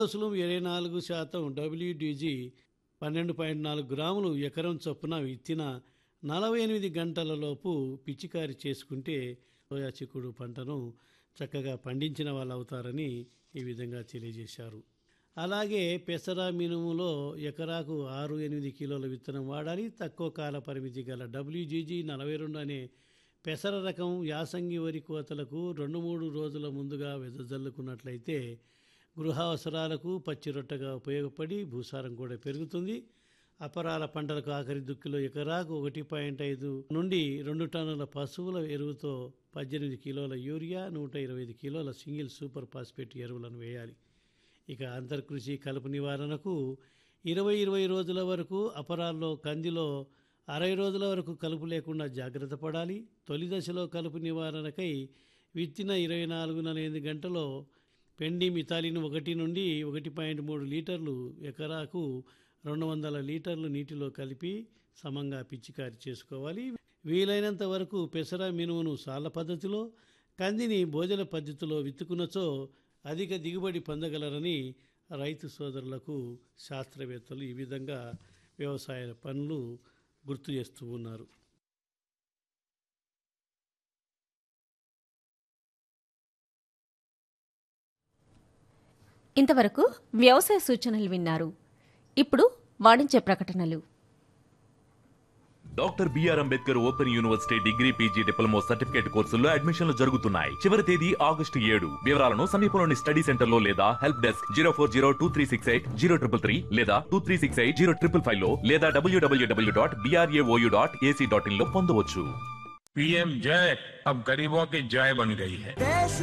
డోసులు ఇరవై నాలుగు శాతం డబ్ల్యూడిజి పన్నెండు పాయింట్ నాలుగు గ్రాములు ఎకరం చొప్పున విత్తిన నలభై ఎనిమిది గంటలలోపు పిచికారి చేసుకుంటే సోయా చిక్కుడు పంటను చక్కగా పండించిన వాళ్ళు అవుతారని ఈ విధంగా తెలియజేశారు అలాగే పెసర మినుములో ఎకరాకు ఆరు ఎనిమిది కిలోల విత్తనం వాడాలి తక్కువ కాల పరిమితి గల డబ్ల్యూజీజీ నలభై రెండు అనే పెసర రకం యాసంగి వరి కోతలకు రెండు మూడు రోజుల ముందుగా వెదజల్లుకున్నట్లయితే గృహ అవసరాలకు పచ్చి రొట్టెగా ఉపయోగపడి భూసారం కూడా పెరుగుతుంది అపరాల పంటలకు ఆఖరి దుక్కిలో ఎకరాకు ఒకటి పాయింట్ ఐదు నుండి రెండు టన్నుల పశువుల ఎరువుతో పద్దెనిమిది కిలోల యూరియా నూట ఇరవై ఐదు కిలోల సింగిల్ సూపర్ ఫాస్ఫేట్ ఎరువులను వేయాలి ఇక అంతర్కృషి కలుపు నివారణకు ఇరవై ఇరవై రోజుల వరకు అపరాల్లో కందిలో అరవై రోజుల వరకు కలుపు లేకుండా జాగ్రత్త పడాలి తొలి దశలో కలుపు నివారణకై విత్తిన ఇరవై నాలుగు ఎనిమిది గంటలో పెండి మితాలిన్ ఒకటి నుండి ఒకటి పాయింట్ మూడు లీటర్లు ఎకరాకు రెండు వందల లీటర్లు నీటిలో కలిపి సమంగా పిచికారి చేసుకోవాలి వీలైనంత వరకు పెసర మినుమును సాల పద్ధతిలో కందిని భోజన పద్ధతిలో విత్తుకున్నచో అధిక దిగుబడి పొందగలరని రైతు సోదరులకు శాస్త్రవేత్తలు ఈ విధంగా వ్యవసాయ పనులు గుర్తు చేస్తూ ఉన్నారు ఇంతవరకు వ్యవసాయ సూచనలు విన్నారు ఇప్పుడు వాణిజ్య ప్రకటనలు doctor B R Ambedkar open university degree PG diploma certificate కోర్సుల్లో అడ్మిషన్లు జరుగుతున్నాయి చివరి తేదీ ఆగస్టు ఏడు వివరాలను సమీపంలోని స్టడీ సెంటర్ లో లేదా help desk zero four zero two three six eight zero triple three లేదా two three six eight zero triple five లో లేదా W W W dot BRAOU dot AC dot in లో పొందవచ్చు पीएम जय अब गरीबों की जय बन गई है